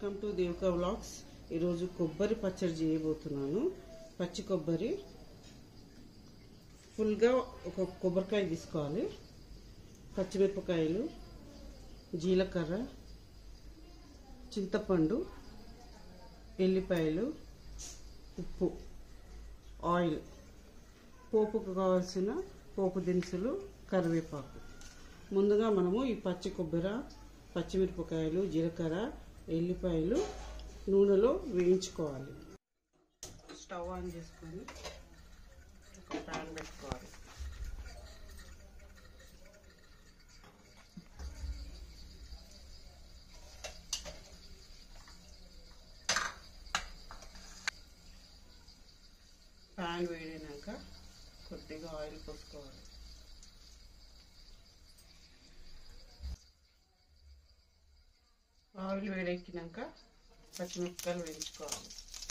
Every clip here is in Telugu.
వెల్కమ్ టు దేవికా వ్లాగ్స్ ఈరోజు కొబ్బరి పచ్చడి చేయబోతున్నాను పచ్చి కొబ్బరి ఫుల్గా ఒక కొబ్బరికాయ తీసుకోవాలి పచ్చిమిరపకాయలు జీలకర్ర చింతపండు ఎల్లిపాయలు ఉప్పు ఆయిల్ పోపుకు కావాల్సిన పోపు దినుసులు కరివేపాకు ముందుగా మనము ఈ పచ్చి కొబ్బరి పచ్చిమిరపకాయలు జీలకర్ర ఎల్లిపాయలు నూనెలో వేయించుకోవాలి స్టవ్ ఆన్ చేసుకొని ఒక ప్యాన్ పెట్టుకోవాలి ప్యాన్ వేడినాక కొద్దిగా ఆయిల్ పోసుకోవాలి ఆయిల్ వేడెక్కినాక పచ్చిమిరపకాయలు వేయించుకోవాలి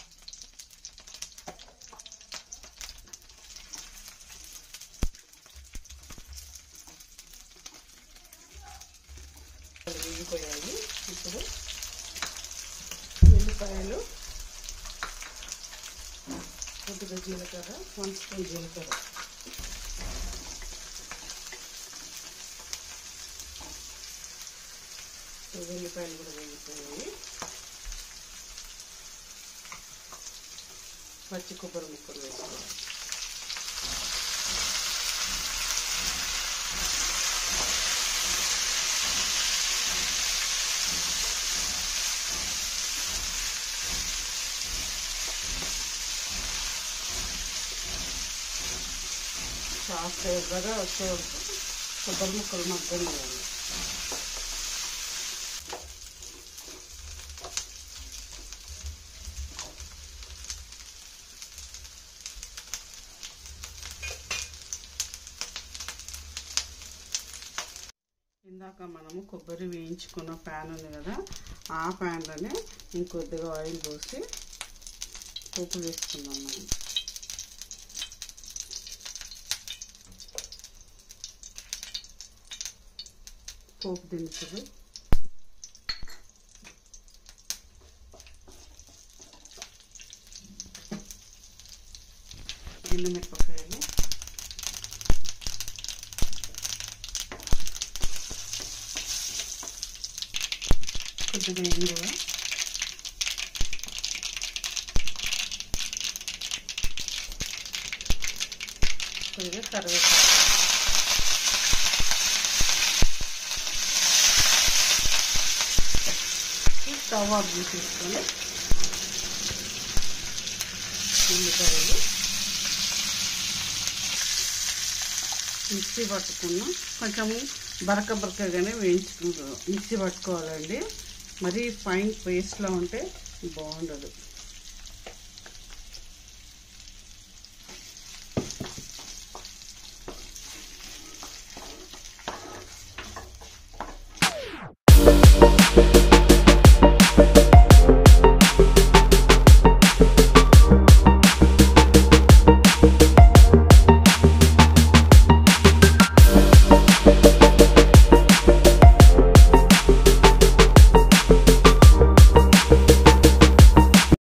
వేగిపోయాయి ఇప్పుడు ఉల్లిపాయలు కొద్దిగా జీలకర్ర వన్ స్పూన్ జీలకర్ర ఉల్లిపాయలు కూడా వేగిపోయాయి పచ్చి కొబ్బరి ముక్కలు వేసుకోవాలి కాస్త ఎర్రగా వచ్చే వరకు కొబ్బరి ముక్కలు మగ్గనివ్వాలి ఇందాక మనము కొబ్బరి వేయించుకున్న ప్యాన్ ఉంది కదా ఆ ప్యాన్లోనే ఇంకొద్దిగా ఆయిల్ పోసి పోపు వేసుకుందాం మనం పోపు దినుసులు ఎండుమిరపకాయలు కొద్దిగా ఇంగువ కొద్దిగా కరివేపాకు స్టవ్ ఆఫ్ చేసేసుకొని ఉల్లిపాయలు మిక్సీ పట్టుకున్న కొంచెము బరక బరకగానే వేయించుకుంటాం మిక్సీ పట్టుకోవాలండి మరీ ఫైన్ పేస్ట్లో ఉంటే బాగుండదు